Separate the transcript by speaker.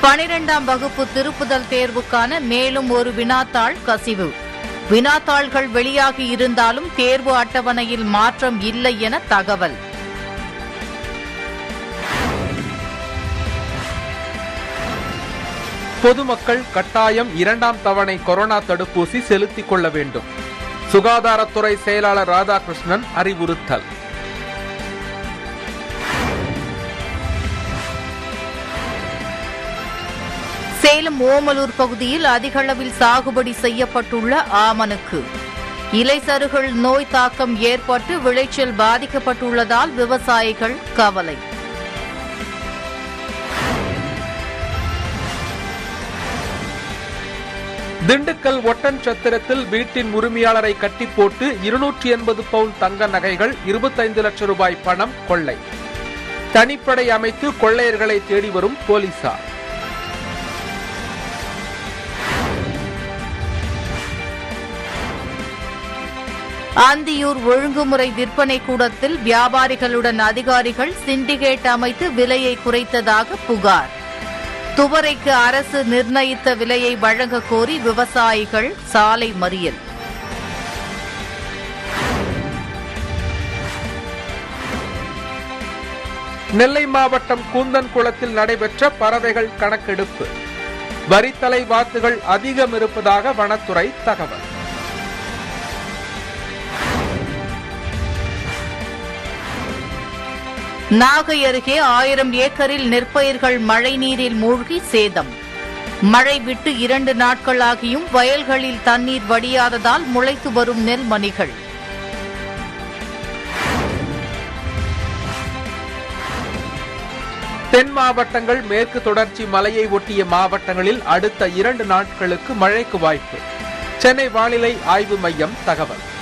Speaker 1: பனிரெண்டாம் வகுப்பு திருப்புதல் தேர்வுக்கான மேலும் ஒரு வினாத்தாள் கசிவு வினாத்தாள்கள் வெளியாகி இருந்தாலும் தேர்வு அட்டவணையில் மாற்றம் இல்லை என தகவல்
Speaker 2: பொதுமக்கள் கட்டாயம் இரண்டாம் தவணை கொரோனா தடுப்பூசி செலுத்திக் கொள்ள வேண்டும் சுகாதாரத்துறை செயலாளர் ராதாகிருஷ்ணன் அறிவுறுத்தல்
Speaker 1: சேலம் ஓமலூர் பகுதியில் அதிகளவில் சாகுபடி செய்யப்பட்டுள்ள ஆமனுக்கு இலைசருகள் நோய் தாக்கம் ஏற்பட்டு விளைச்சல் பாதிக்கப்பட்டுள்ளதால் விவசாயிகள் கவலை
Speaker 2: திண்டுக்கல் ஒட்டன் சத்திரத்தில் வீட்டின் உரிமையாளரை கட்டி போட்டு இருநூற்றி எண்பது பவுன் தங்க நகைகள் இருபத்தைந்து லட்சம் ரூபாய் பணம் கொள்ளை தனிப்படை அமைத்து கொள்ளையர்களை தேடி வரும் போலீசார்
Speaker 1: அந்தியூர் ஒழுங்குமுறை விற்பனை கூடத்தில் வியாபாரிகளுடன் அதிகாரிகள் சிண்டிகேட் அமைத்து விலையை குறைத்ததாக புகார் துவரைக்கு அரசு நிர்ணயித்த விலையை வழங்க கோரி விவசாயிகள் சாலை மறியல்
Speaker 2: நெல்லை மாவட்டம் கூந்தன்குளத்தில் நடைபெற்ற பறவைகள் கணக்கெடுப்பு வரித்தலை வாத்துகள் அதிகம் இருப்பதாக வனத்துறை தகவல்
Speaker 1: நாகை அருகே ஆயிரம் ஏக்கரில் நெற்பயிர்கள் மழைநீரில் மூழ்கி சேதம் மழை விட்டு இரண்டு நாட்களாகியும் வயல்களில் தண்ணீர் வடியாததால் முளைத்து வரும் நெல் மணிகள்
Speaker 2: தென் மாவட்டங்கள் மேற்கு தொடர்ச்சி மலையை ஒட்டிய மாவட்டங்களில் அடுத்த இரண்டு நாட்களுக்கு மழைக்கு வாய்ப்பு சென்னை வானிலை ஆய்வு மையம் தகவல்